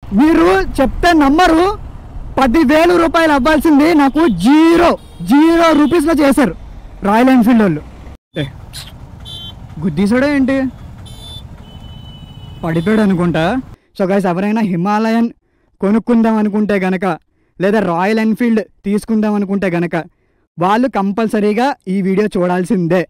మీరు చెప్తే నమ్మరు పదివేలు రూపాయలు అవ్వాల్సింది నాకు జీరో జీరో రూపీస్లో చేశారు రాయల్ ఎన్ఫీల్డ్ వాళ్ళు ఏ, గుద్దీసాడా ఏంటి పడిపోయాడు అనుకుంటా సో గైస్ ఎవరైనా హిమాలయన్ కొనుక్కుందాం అనుకుంటే గనక లేదా రాయల్ ఎన్ఫీల్డ్ తీసుకుందాం అనుకుంటే గనక వాళ్ళు కంపల్సరీగా ఈ వీడియో చూడాల్సిందే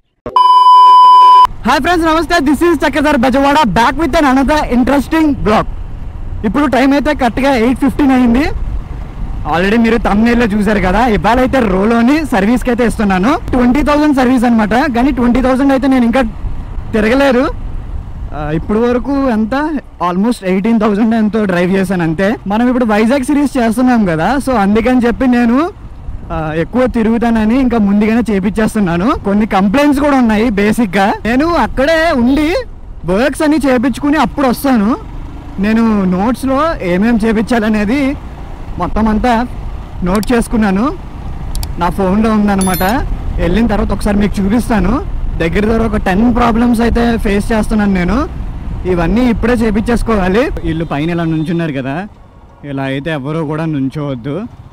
హాయ్ ఫ్రెండ్స్ నమస్తే this is Chakradhar Bezawada back with an another interesting blog ఇప్పుడు టైం అయితే కరెక్ట్గా ఎయిట్ ఫిఫ్టీన్ అయింది ఆల్రెడీ మీరు తమ్నేల్లో చూసారు కదా ఇవాళ అయితే రోలోని సర్వీస్కి అయితే ఇస్తున్నాను ట్వంటీ థౌసండ్ సర్వీస్ అనమాట కానీ ట్వంటీ థౌసండ్ అయితే నేను ఇంకా తిరగలేదు ఆ, ఇప్పుడు వరకు ఎంత ఆల్మోస్ట్ ఎయిటీన్ థౌసండ్ ఎంతో డ్రైవ్ చేశాను అంతే మనం ఇప్పుడు వైజాగ్ సిరీస్ చేస్తున్నాం కదా సో అందుకని చెప్పి నేను ఆ, ఎక్కువ తిరుగుతానని ఇంకా ముందుగానే చేపించేస్తున్నాను కొన్ని కంప్లైంట్స్ కూడా ఉన్నాయి బేసిక్ గా నేను అక్కడే ఉండి వర్క్స్ అన్ని చేపించుకుని అప్పుడు వస్తాను నేను నోట్స్ లో ఏమేం చేపించాలనేది మొత్తం అంతా నోట్ చేసుకున్నాను నా ఫోన్లో ఉందన్నమాట వెళ్ళిన తర్వాత ఒకసారి మీకు చూపిస్తాను దగ్గర దగ్గర ఒక టెన్ ప్రాబ్లమ్స్ అయితే ఫేస్ చేస్తున్నాను నేను ఇవన్నీ ఇప్పుడే చేపించేసుకోవాలి వీళ్ళు పైన ఇలా నుంచున్నారు కదా ఇలా అయితే ఎవరు కూడా నుంచోవద్దు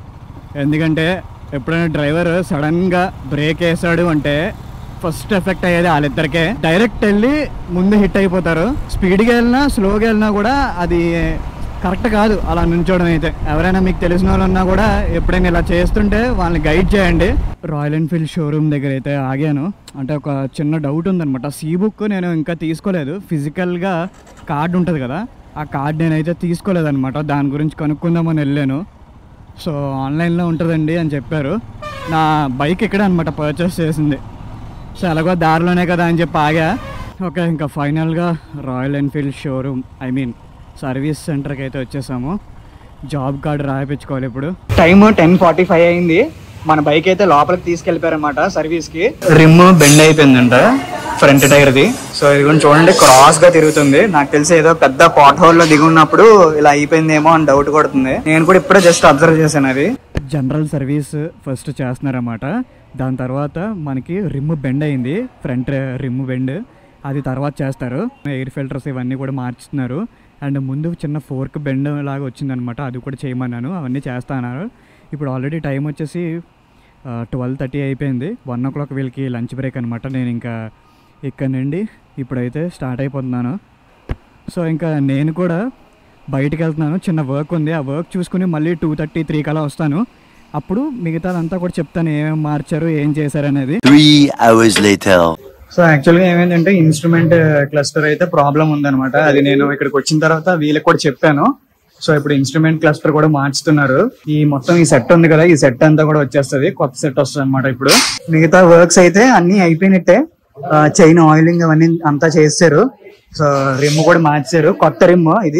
ఎందుకంటే ఎప్పుడైనా డ్రైవర్ సడన్గా బ్రేక్ వేసాడు అంటే ఫస్ట్ ఎఫెక్ట్ అయ్యేది వాళ్ళిద్దరికే డైరెక్ట్ వెళ్ళి ముందు హిట్ అయిపోతారు స్పీడ్గా వెళ్ళినా స్లోగా వెళ్ళినా కూడా అది కరెక్ట్ కాదు అలా నుంచోవడం అయితే ఎవరైనా మీకు తెలిసిన వాళ్ళు ఉన్నా కూడా ఎప్పుడైనా ఇలా చేస్తుంటే వాళ్ళని గైడ్ చేయండి రాయల్ ఎన్ఫీల్డ్ షోరూమ్ దగ్గర అయితే ఆగాను అంటే ఒక చిన్న డౌట్ ఉందన్నమాట సీ బుక్ నేను ఇంకా తీసుకోలేదు ఫిజికల్గా కార్డ్ ఉంటుంది కదా ఆ కార్డ్ నేనైతే తీసుకోలేదన్నమాట దాని గురించి కనుక్కుందామని వెళ్ళాను సో ఆన్లైన్లో ఉంటుందండి అని చెప్పారు నా బైక్ ఇక్కడ అనమాట పర్చేస్ చేసింది సో ఎలాగో దారిలోనే కదా అని చెప్పి ఆగా ఓకే ఇంకా ఫైనల్గా Royal Enfield showroom I mean service సెంటర్కి అయితే వచ్చేసాము జాబ్ కార్డ్ రాయించుకోవాలి ఇప్పుడు టైమ్ టెన్ ఫార్టీ ఫైవ్ అయింది మన బైక్ అయితే లోపలికి తీసుకెళ్ళిపోయారన్నమాట సర్వీస్కి రిమ్ బెండ్ అయిపోయిందంట ఫ్రంట్ టైర్ది సో ఇది కూడా చూడండి క్రాస్ గా తిరుగుతుంది నాకు తెలిసి ఏదో పెద్ద పాట్ హోల్ లో దిగి ఉన్నప్పుడు ఇలా అయిపోయిందేమో అని డౌట్ కొడుతుంది నేను కూడా ఇప్పుడే జస్ట్ అబ్జర్వ్ చేశాను అది జనరల్ సర్వీస్ ఫస్ట్ చేస్తున్నారన్నమాట దాని తర్వాత మనకి రిమ్ బెండ్ అయింది ఫ్రంట్ రిమ్ బెండ్ అది తర్వాత చేస్తారు ఎయిర్ ఫిల్టర్స్ ఇవన్నీ కూడా మార్చుతున్నారు అండ్ ముందు చిన్న ఫోర్క్ బెండ్ లాగా వచ్చిందనమాట అది కూడా చేయమన్నాను అవన్నీ చేస్తాన్నారు ఇప్పుడు ఆల్రెడీ టైం వచ్చేసి ట్వెల్వ్ థర్టీ అయిపోయింది వన్ ఓ క్లాక్ వీళ్ళకి లంచ్ బ్రేక్ అనమాట నేను ఇంకా ఇక్కడ నుండి ఇప్పుడైతే స్టార్ట్ అయిపోతున్నాను సో ఇంకా నేను కూడా బయటికి వెళ్తున్నాను చిన్న వర్క్ ఉంది ఆ వర్క్ చూసుకుని మళ్ళీ టూ థర్టీ త్రీ కలా వస్తాను అప్పుడు మిగతాదంతా కూడా చెప్తాను ఏమేమి మార్చారు ఏం చేశారు అనేది Three hours later. సో యాక్చువల్గా ఏమైందంటే ఇన్స్ట్రుమెంట్ క్లస్టర్ అయితే ప్రాబ్లం ఉందన్నమాట అది నేను ఇక్కడికి వచ్చిన తర్వాత వీళ్ళకి కూడా చెప్పాను సో ఇప్పుడు ఇన్స్ట్రుమెంట్ క్లస్టర్ కూడా మార్చుతున్నారు ఈ మొత్తం ఈ సెట్ ఉంది కదా ఈ సెట్ అంతా కూడా వచ్చేస్తది కొత్త సెట్ వస్తుంది అనమాట ఇప్పుడు మిగతా వర్క్స్ అయితే అన్ని అయిపోయినట్టే చైన్ ఆయిలింగ్ అవన్నీ అంతా చేశారు సో రిమ్ కూడా మార్చారు కొత్త రిమ్ ఇది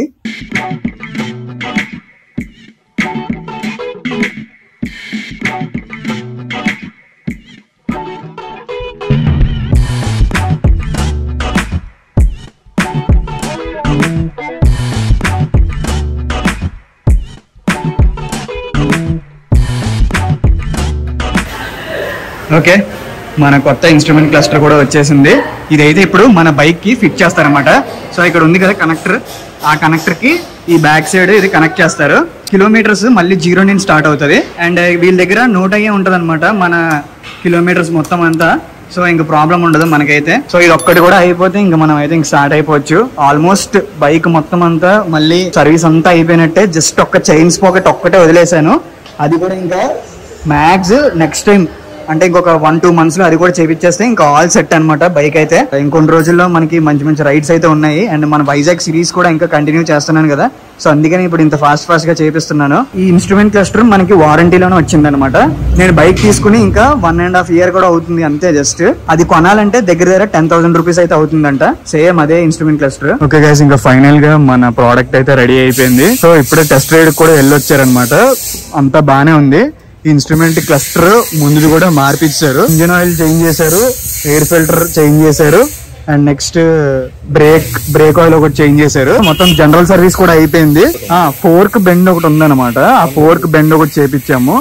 ఓకే మన కొత్త ఇన్స్ట్రుమెంట్ క్లస్టర్ కూడా వచ్చేసింది ఇదైతే ఇప్పుడు మన బైక్ కి ఫిట్ చేస్తారనమాట సో ఇక్కడ ఉంది కదా కనెక్టర్ ఆ కనెక్టర్ కి ఈ బ్యాక్ సైడ్ ఇది కనెక్ట్ చేస్తారు కిలోమీటర్స్ మళ్ళీ జీరో నుంచి స్టార్ట్ అవుతుంది అండ్ వీళ్ళ దగ్గర నోట్ అయ్యే ఉంటది మన కిలోమీటర్స్ మొత్తం అంతా సో ఇంక ప్రాబ్లం ఉండదు మనకైతే సో ఇది ఒక్కటి కూడా అయిపోతే ఇంకా మనం అయితే ఇంక స్టార్ట్ అయిపోవచ్చు ఆల్మోస్ట్ బైక్ మొత్తం అంతా మళ్ళీ సర్వీస్ అంతా అయిపోయినట్టే జస్ట్ ఒక్క చైన్స్ పాకెట్ ఒక్కటే వదిలేశాను అది కూడా ఇంకా మ్యాక్స్ నెక్స్ట్ టైం అంటే ఇంకొక వన్ టూ మంత్స్ లో అది కూడా చేపించేస్తే ఇంకా ఆల్ సెట్ అన్నమాట బైక్ అయితే ఇంకొన్ని రోజుల్లో మనకి మంచి మంచి రైడ్స్ అయితే ఉన్నాయి అండ్ మన వైజాగ్ సిరీస్ కూడా ఇంకా కంటిన్యూ చేస్తున్నాను కదా సో అందుకని ఇప్పుడు ఇంత ఫాస్ట్ ఫాస్ట్ గా చేపిస్తున్నాను ఈ ఇన్స్ట్రుమెంట్ క్లస్టర్ మనకి వారంటీలోనే వచ్చింది అనమాట నేను బైక్ తీసుకుని ఇంకా వన్ అండ్ హాఫ్ ఇయర్ కూడా అవుతుంది అంతే జస్ట్ అది కొనాలంటే దగ్గర దగ్గర టెన్ థౌసండ్ రూపీస్ అయితే అవుతుందంట సేమ్ అదే ఇన్స్ట్రుమెంట్ క్లస్టర్ ఓకే గైస్ ఇంకా ఫైనల్ గా మన ప్రోడక్ట్ అయితే రెడీ అయిపోయింది సో ఇప్పుడే టెస్ట్ రైడ్ కూడా వెళ్ళొచ్చారనమాట అంతా బానే ఉంది ఇన్స్ట్రుమెంట్ క్లస్టర్ ముందు కూడా మార్పిచ్చారు ఇంజిన్ ఆయిల్ చేంజ్ చేశారు ఎయిర్ ఫిల్టర్ చేంజ్ చేశారు and next brake brake oil ఒకటి చేంజ్ చేశారు మొత్తం జనరల్ సర్వీస్ కూడా అయిపోయింది ఆ ఫోర్క్ బెండ్ ఒకటి ఉందన్నమాట ఆ ఫోర్క్ బెండ్ ఒకటి చేపించాము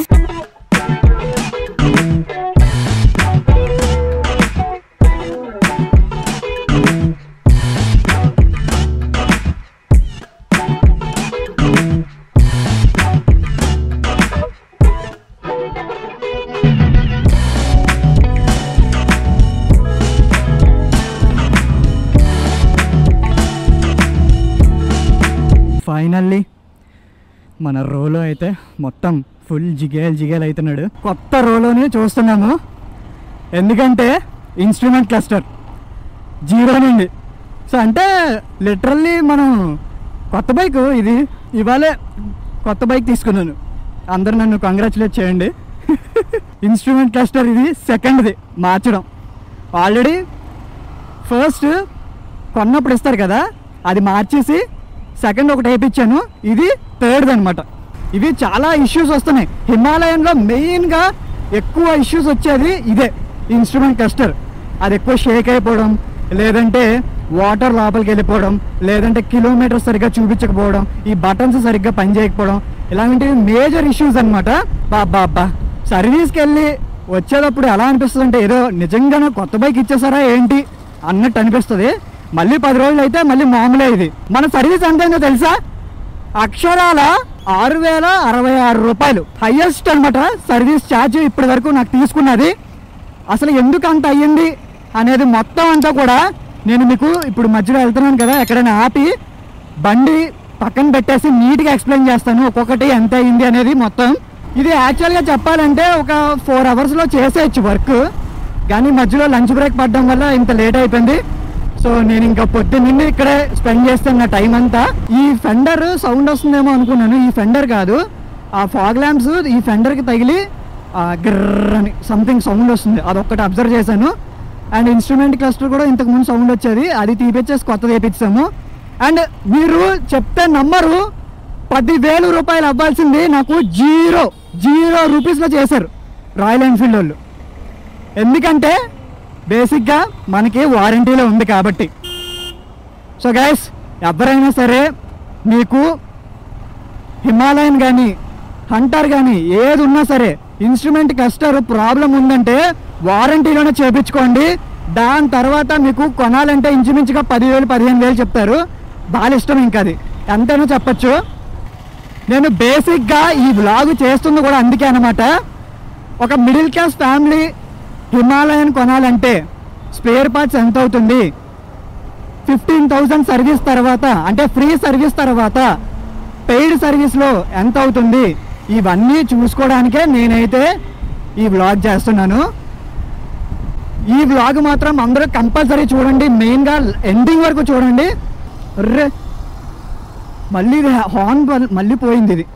ఫైనల్లీ మన రోలో అయితే మొత్తం ఫుల్ జిగేల్ జిగేల్ అవుతున్నాడు కొత్త రోలోని చూస్తున్నాము ఎందుకంటే ఇన్స్ట్రుమెంట్ క్లస్టర్ జీరో నుండి సో అంటే లిటరల్లీ మనం కొత్త బైక్ ఇది ఇవాళే కొత్త బైక్ తీసుకున్నాను అందరూ నన్ను కంగ్రాచులేట్ చేయండి ఇన్స్ట్రుమెంట్ క్లస్టర్ ఇది సెకండ్ది మార్చడం ఆల్రెడీ ఫస్ట్ కొన్నప్పుడు ఇస్తారు కదా అది మార్చేసి సెకండ్ ఒకటి వేయించాను ఇది థర్డ్ అనమాట ఇవి చాలా ఇష్యూస్ వస్తున్నాయి హిమాలయంలో మెయిన్గా ఎక్కువ ఇష్యూస్ వచ్చేది ఇదే ఇన్స్ట్రుమెంట్ క్లస్టర్ అది ఎక్కువ షేక్ అయిపోవడం లేదంటే వాటర్ లోపలికి వెళ్ళిపోవడం లేదంటే కిలోమీటర్ సరిగ్గా చూపించకపోవడం ఈ బటన్స్ సరిగ్గా పనిచేయకపోవడం ఇలాంటివి మేజర్ ఇష్యూస్ అనమాట బాబా అబ్బా సర్వీస్కి వెళ్ళి వచ్చేటప్పుడు ఎలా అనిపిస్తుంది అంటే ఏదో నిజంగానే కొత్త బైక్ ఇచ్చేసారా ఏంటి అన్నట్టు అనిపిస్తుంది మళ్ళీ పది రోజులు అయితే మళ్ళీ మామూలే ఇది మన సర్వీస్ ఎంతైందో తెలుసా అక్షరాల ఆరు వేల అరవై ఆరు రూపాయలు హైయెస్ట్ అనమాట సర్వీస్ ఛార్జ్ ఇప్పటి వరకు నాకు తీసుకున్నది అసలు ఎందుకు అంత అయ్యింది అనేది మొత్తం అంతా కూడా నేను మీకు ఇప్పుడు మధ్యలో వెళ్తున్నాను కదా ఎక్కడైనా ఆపి బండి పక్కన పెట్టేసి నీట్గా ఎక్స్ప్లెయిన్ చేస్తాను ఒక్కొక్కటి ఎంత అయింది అనేది మొత్తం ఇది యాక్చువల్గా చెప్పాలంటే ఒక ఫోర్ అవర్స్లో చేసేయచ్చు వర్క్ కానీ మధ్యలో లంచ్ బ్రేక్ పడడం వల్ల ఇంత లేట్ అయిపోయింది సో నేను ఇంకా పొద్దున్నండి ఇక్కడే స్పెండ్ చేస్తున్న టైం అంతా ఈ ఫెండర్ సౌండ్ వస్తుందేమో అనుకున్నాను ఈ ఫెండర్ కాదు ఆ ఫాగ్ ల్యాంప్స్ ఈ ఫెండర్కి తగిలి గ్రర్ అని సంథింగ్ సౌండ్ వస్తుంది అదొక్కటి అబ్జర్వ్ చేశాను అండ్ ఇన్స్ట్రుమెంట్ క్లస్టర్ కూడా ఇంతకు ముందు సౌండ్ వచ్చేది అది తీపిచ్చేసి కొత్తది వేపించాము అండ్ మీరు చెప్తే నమ్మరు పదివేలు రూపాయలు అవ్వాల్సింది నాకు జీరో జీరో రూపీస్లో చేశారు రాయల్ ఎన్ఫీల్డ్ వాళ్ళు ఎందుకంటే బేసిక్గా మనకి వారంటీలో ఉంది కాబట్టి సో గైస్ ఎవరైనా సరే మీకు హిమాలయన్ కానీ హంటర్ కానీ ఏది ఉన్నా సరే ఇన్స్ట్రుమెంట్ కస్టర్ ప్రాబ్లం ఉందంటే వారంటీలోనే చేపించుకోండి దాని తర్వాత మీకు కొనాలంటే ఇంచుమించుగా పదివేలు పదిహేను వేలు చెప్తారు బాగా ఇష్టం ఇంకా అది ఎంతైనా చెప్పచ్చు నేను బేసిక్గా ఈ బ్లాగ్ చేస్తుంది కూడా అందుకే అనమాట ఒక మిడిల్ క్లాస్ ఫ్యామిలీ హిమాలయన్ కొనాలంటే స్పేర్ పార్ట్స్ ఎంత అవుతుంది ఫిఫ్టీన్ థౌజండ్ సర్వీస్ తర్వాత అంటే ఫ్రీ సర్వీస్ తర్వాత పెయిడ్ సర్వీస్లో ఎంత అవుతుంది ఇవన్నీ చూసుకోవడానికే నేనైతే ఈ వ్లాగ్ చేస్తున్నాను ఈ వ్లాగ్ మాత్రం అందరూ కంపల్సరీ చూడండి మెయిన్గా ఎండింగ్ వరకు చూడండి రే మళ్ళీ ఇది హార్న్ వల్- మళ్ళీ పోయింది ఇది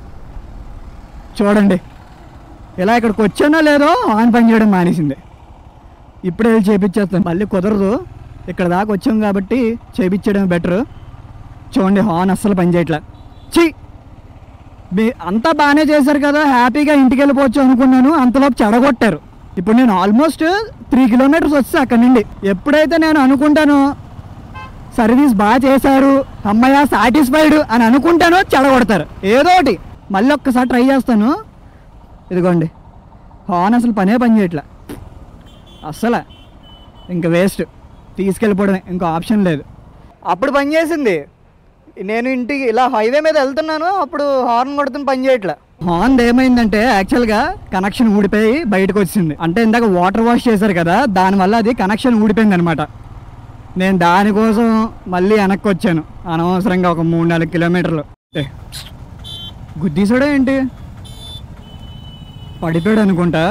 చూడండి ఇలా ఇక్కడికి వచ్చానో లేదో హార్న్ పని చేయడం మానేసింది ఇప్పుడే వెళ్ళి చేపించేస్తాను మళ్ళీ కుదరదు ఇక్కడ దాకా వచ్చాం కాబట్టి చేపించడం బెటర్ చూడండి హార్న్ అస్సలు పని చేయట్లే ఛీ మీ అంతా బాగానే చేశారు కదా హ్యాపీగా ఇంటికి వెళ్ళిపోవచ్చు అనుకున్నాను అంతలోపు చెడగొట్టారు ఇప్పుడు నేను ఆల్మోస్ట్ త్రీ కిలోమీటర్స్ వస్తే అక్కడ నుండి ఎప్పుడైతే నేను అనుకుంటానో సర్వీస్ బాగా చేశారు అమ్మయ్య సాటిస్ఫైడ్ అని అనుకుంటానో చెడగొడతారు ఏదో ఒకటి మళ్ళీ ఒక్కసారి ట్రై చేస్తాను ఇదిగోండి హార్న్ అసలు పనే పని చేయట్లే అస్సలే ఇంకా వేస్ట్ తీసుకెళ్ళిపోవడమే ఇంకో ఆప్షన్ లేదు అప్పుడు పని చేసింది నేను ఇంటికి ఇలా హైవే మీద వెళ్తున్నాను అప్పుడు హార్న్ కొడుతున్న పని చేయట్లే హార్న్ ఏమైందంటే యాక్చువల్గా కనెక్షన్ ఊడిపోయి బయటకు వచ్చింది అంటే ఇందాక వాటర్ వాష్ చేశారు కదా దానివల్ల అది కనెక్షన్ ఊడిపోయింది అనమాట నేను దానికోసం మళ్ళీ వెనక్కి వచ్చాను అనవసరంగా ఒక మూడు నాలుగు కిలోమీటర్లు ఏ, గుద్దీసాడా ఏంటి పడిపోయాడు అనుకుంటా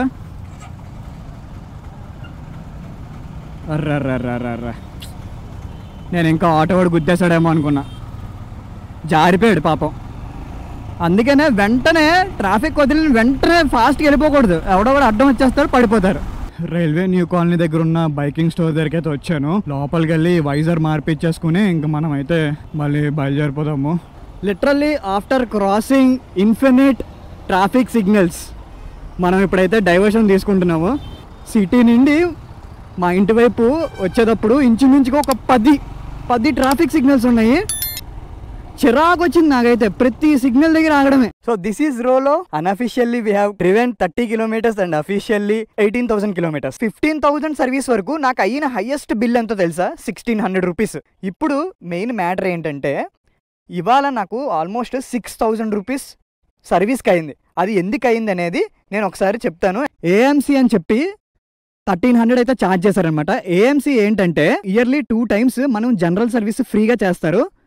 అర్రర్రర్రర్ర నేను ఇంకా ఆటో వాడు గుద్దేశాడేమో అనుకున్నా జారిపోయాడు పాపం అందుకనే వెంటనే ట్రాఫిక్ వదిలిన వెంటనే ఫాస్ట్గా వెళ్ళిపోకూడదు ఎవడో కూడా అడ్డం వచ్చేస్తారు పడిపోతారు రైల్వే న్యూ కాలనీ దగ్గర ఉన్న బైకింగ్ స్టోర్ దగ్గరికి అయితే వచ్చాను లోపలికి వెళ్ళి వైజర్ మార్పిచ్చేసుకుని ఇంకా మనం అయితే మళ్ళీ బయలుదేరిపోదాము literally after crossing infinite traffic signals మనం ఇప్పుడైతే డైవర్షన్ తీసుకుంటున్నాము సిటీ నుండి మా ఇంటి వైపు వచ్చేటప్పుడు ఇంచుమించుగా ఒక పది పది ట్రాఫిక్ సిగ్నల్స్ ఉన్నాయి చిరాకు వచ్చింది నాకైతే ప్రతి సిగ్నల్ దగ్గర ఆగడమే సో దిస్ ఈస్ రోలో unofficially we have driven thirty kilometres and officially eighteen thousand kilometres fifteen thousand service వరకు నాకు అయిన హైయెస్ట్ బిల్ ఎంతో తెలుసా సిక్స్టీన్ హండ్రెడ్ రూపీస్ ఇప్పుడు మెయిన్ మ్యాటర్ ఏంటంటే ఇవాళ నాకు ఆల్మోస్ట్ సిక్స్ థౌజండ్ రూపీస్ సర్వీస్కి అయింది అది ఎందుకు అయింది అనేది నేను ఒకసారి చెప్తాను ఏఎంసీ అని చెప్పి థర్టీన్ హండ్రెడ్ అయితే ఛార్జ్ చేశారనమాట ఏఎంసీ ఏంటంటే ఇయర్లీ టూ టైమ్స్ మనం జనరల్ సర్వీస్ ఫ్రీగా చేస్తారు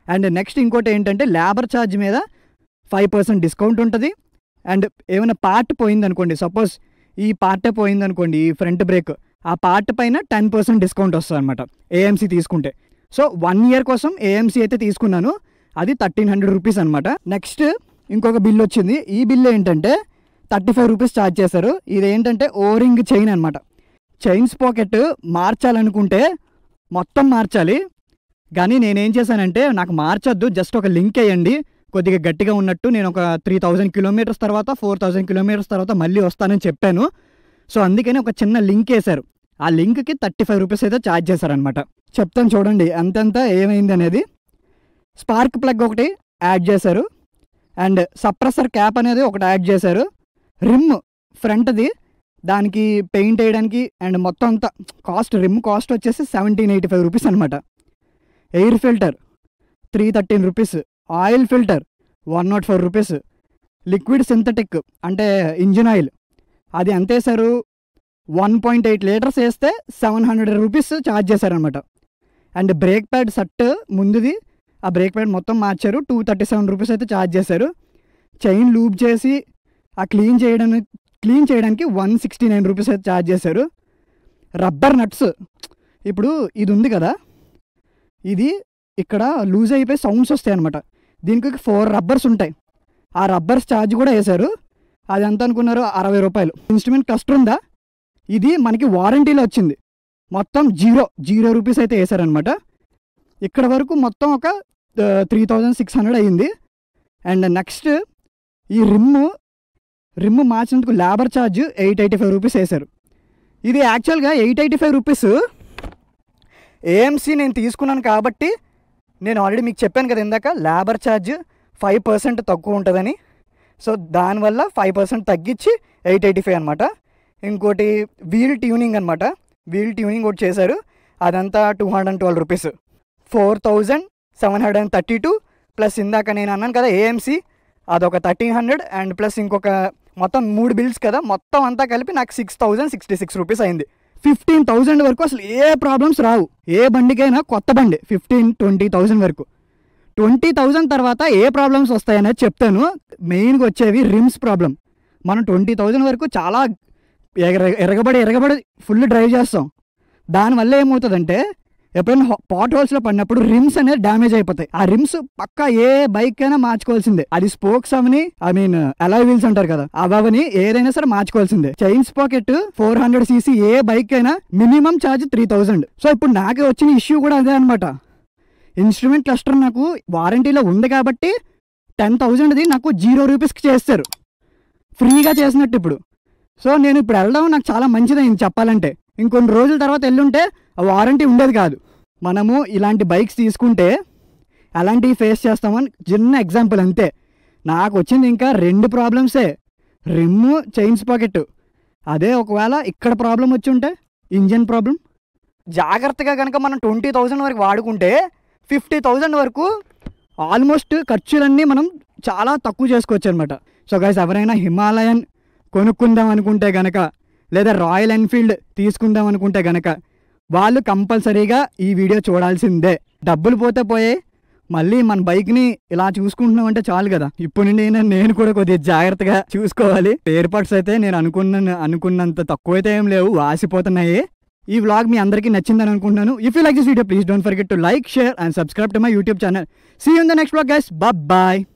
అండ్ నెక్స్ట్ ఇంకోటి ఏంటంటే లేబర్ ఛార్జ్ మీద ఫైవ్ పర్సెంట్ డిస్కౌంట్ ఉంటుంది అండ్ ఏమైనా పార్ట్ పోయిందనుకోండి సపోజ్ ఈ పార్టే పోయిందనుకోండి ఈ ఫ్రంట్ బ్రేక్ ఆ పార్ట్ పైన టెన్ పర్సెంట్ డిస్కౌంట్ వస్తుంది అనమాట ఏఎంసీ తీసుకుంటే సో వన్ ఇయర్ కోసం ఏఎంసీ అయితే తీసుకున్నాను అది థర్టీన్ హండ్రెడ్ రూపీస్ అనమాట నెక్స్ట్ ఇంకొక బిల్ వచ్చింది ఈ బిల్ ఏంటంటే థర్టీ ఫైవ్ రూపీస్ ఛార్జ్ చేశారు ఇది ఏంటంటే ఓరింగ్ చైన్ అనమాట చైన్స్ పాకెట్ మార్చాలనుకుంటే మొత్తం మార్చాలి కానీ నేనేం చేశానంటే నాకు మార్చొద్దు జస్ట్ ఒక లింక్ వేయండి కొద్దిగా గట్టిగా ఉన్నట్టు నేను ఒక త్రీ థౌజండ్ కిలోమీటర్స్ తర్వాత ఫోర్ థౌజండ్ కిలోమీటర్స్ తర్వాత మళ్ళీ వస్తానని చెప్పాను సో అందుకని ఒక చిన్న లింక్ వేశారు ఆ లింక్కి థర్టీ ఫైవ్ రూపీస్ అయితే ఛార్జ్ చేశారనమాట చెప్తాను చూడండి ఎంతెంత ఏమైంది అనేది స్పార్క్ ప్లగ్ ఒకటి యాడ్ చేశారు అండ్ సప్రెసర్ క్యాప్ అనేది ఒకటి యాడ్ చేశారు రిమ్ ఫ్రంట్ది దానికి పెయింట్ వేయడానికి అండ్ మొత్తం అంతా కాస్ట్ రిమ్ కాస్ట్ వచ్చేసి సెవెంటీన్ ఎయిటీ ఫైవ్ రూపీస్ అనమాట air filter three thirteen rupees oil filter one nought four rupees liquid synthetic అంటే ఇంజిన్ ఆయిల్ అది ఎంత వేశారు వన్ పాయింట్ ఎయిట్ లీటర్స్ వేస్తే సెవెన్ హండ్రెడ్ రూపీస్ ఛార్జ్ చేశారనమాట అండ్ బ్రేక్ ప్యాడ్ సట్ ముందుది ఆ బ్రేక్ ప్యాడ్ మొత్తం మార్చారు టూ థర్టీ సెవెన్ రూపీస్ అయితే ఛార్జ్ చేశారు చైన్ లూప్ చేసి ఆ క్లీన్ చేయడానికి క్లీన్ చేయడానికి వన్ సిక్స్టీ నైన్ రూపీస్ అయితే ఛార్జ్ చేశారు రబ్బర్ నట్స్ ఇప్పుడు ఇది ఉంది కదా ఇది ఇక్కడ లూజ్ అయిపోయి సౌండ్స్ వస్తాయి అనమాట దీనికి ఫోర్ రబ్బర్స్ ఉంటాయి ఆ రబ్బర్స్ ఛార్జ్ కూడా వేశారు అది ఎంత అనుకున్నారు అరవై రూపాయలు ఇన్స్ట్రుమెంట్ కస్టర్ ఉందా ఇది మనకి వారంటీలో వచ్చింది మొత్తం జీరో జీరో రూపీస్ అయితే వేశారనమాట ఇక్కడ వరకు మొత్తం ఒక త్రీ థౌజండ్ సిక్స్ హండ్రెడ్ అయ్యింది అండ్ నెక్స్ట్ ఈ రిమ్ రిమ్ మార్చినందుకు labour charge eight eighty five rupees వేశారు ఇది యాక్చువల్గా eight eighty five rupees AMC నేను తీసుకున్నాను కాబట్టి నేను ఆల్రెడీ మీకు చెప్పాను కదా ఇందాక లేబర్ ఛార్జ్ ఫైవ్ పర్సెంట్ తక్కువ ఉంటుందని సో దానివల్ల ఫైవ్ పర్సెంట్ తగ్గించి ఎయిట్ ఎయిటీ ఫైవ్ అనమాట ఇంకోటి వీల్ ట్యూనింగ్ అనమాట వీల్ ట్యూనింగ్ ఒకటి చేశారు అదంతా two hundred and twelve rupees four thousand seven hundred and thirty two plus ఇందాక నేను అన్నాను కదా ఏఎంసీ అదొక థర్టీన్ హండ్రెడ్ అండ్ ప్లస్ ఇంకొక మొత్తం మూడు బిల్స్ కదా మొత్తం అంతా కలిపి నాకు six thousand sixty six rupees అయింది ఫిఫ్టీన్ థౌజండ్ వరకు అసలు ఏ ప్రాబ్లమ్స్ రావు ఏ బండికైనా కొత్త బండి ఫిఫ్టీన్ ట్వంటీ థౌజండ్ వరకు ట్వంటీ థౌజండ్ తర్వాత ఏ ప్రాబ్లమ్స్ వస్తాయనేది చెప్తాను మెయిన్గా వచ్చేవి రిమ్స్ ప్రాబ్లం మనం ట్వంటీ థౌజండ్ వరకు చాలా ఎగర ఎరగబడి ఎరగబడి ఫుల్ డ్రైవ్ చేస్తాం దానివల్ల ఏమవుతుందంటే ఎప్పుడైనా పాట్ హోల్స్లో పడినప్పుడు రిమ్స్ అనేది డ్యామేజ్ అయిపోతాయి ఆ రిమ్స్ పక్కా ఏ బైక్ అయినా మార్చుకోవాల్సిందే అది స్పోక్స్ అవని ఐ మీన్ అలాయ్ వీల్స్ అంటారు కదా అవని ఏదైనా సరే మార్చుకోవాల్సిందే chain sprocket four hundred CC ఏ బైక్ అయినా minimum charge three thousand so ఇప్పుడు నాకు వచ్చిన ఇష్యూ కూడా అదే అనమాట ఇన్స్ట్రుమెంట్ క్లస్టర్ నాకు వారంటీలో ఉంది కాబట్టి టెన్ థౌజండ్ది నాకు జీరో రూపీస్కి చేస్తారు ఫ్రీగా చేసినట్టు ఇప్పుడు సో నేను ఇప్పుడు వెళ్ళడం నాకు చాలా మంచిదైంది చెప్పాలంటే ఇంకొన్ని రోజుల తర్వాత వెళ్ళుంటే ఆ వారంటీ ఉండేది కాదు మనము ఇలాంటి బైక్స్ తీసుకుంటే అలాంటివి ఫేస్ చేస్తామని చిన్న ఎగ్జాంపుల్ అంతే నాకు వచ్చింది ఇంకా రెండు ప్రాబ్లమ్సే రిమ్ము చైన్స్ పాకెట్ అదే ఒకవేళ ఇక్కడ ప్రాబ్లం వచ్చి ఉంటే ఇంజన్ ప్రాబ్లం జాగ్రత్తగా కనుక మనం ట్వంటీ థౌజండ్ వరకు వాడుకుంటే ఫిఫ్టీ థౌజండ్ వరకు ఆల్మోస్ట్ ఖర్చులన్నీ మనం చాలా తక్కువ చేసుకోవచ్చు అనమాట సో గైస్ ఎవరైనా హిమాలయన్ కొనుక్కుందాం అనుకుంటే గనక లేదా రాయల్ ఎన్ఫీల్డ్ తీసుకుందాం అనుకుంటే గనక వాళ్ళు కంపల్సరీగా ఈ వీడియో చూడాల్సిందే డబ్బులు పోతే పోయే మళ్ళీ మన బైక్ని ఇలా చూసుకుంటున్నాం అంటే చాలు కదా ఇప్పుడు నుండి నేను నేను కూడా కొద్దిగా జాగ్రత్తగా చూసుకోవాలి ఎయిర్ పార్ట్స్ అయితే నేను అనుకున్న అనుకున్నంత తక్కువ అయితే ఏం లేవు వాసిపోతున్నాయి ఈ వ్లాగ్ మీ అందరికీ నచ్చిందని అనుకుంటున్నాను if you like this video please don't forget to like share and subscribe to my YouTube channel see in the next vlog guys bye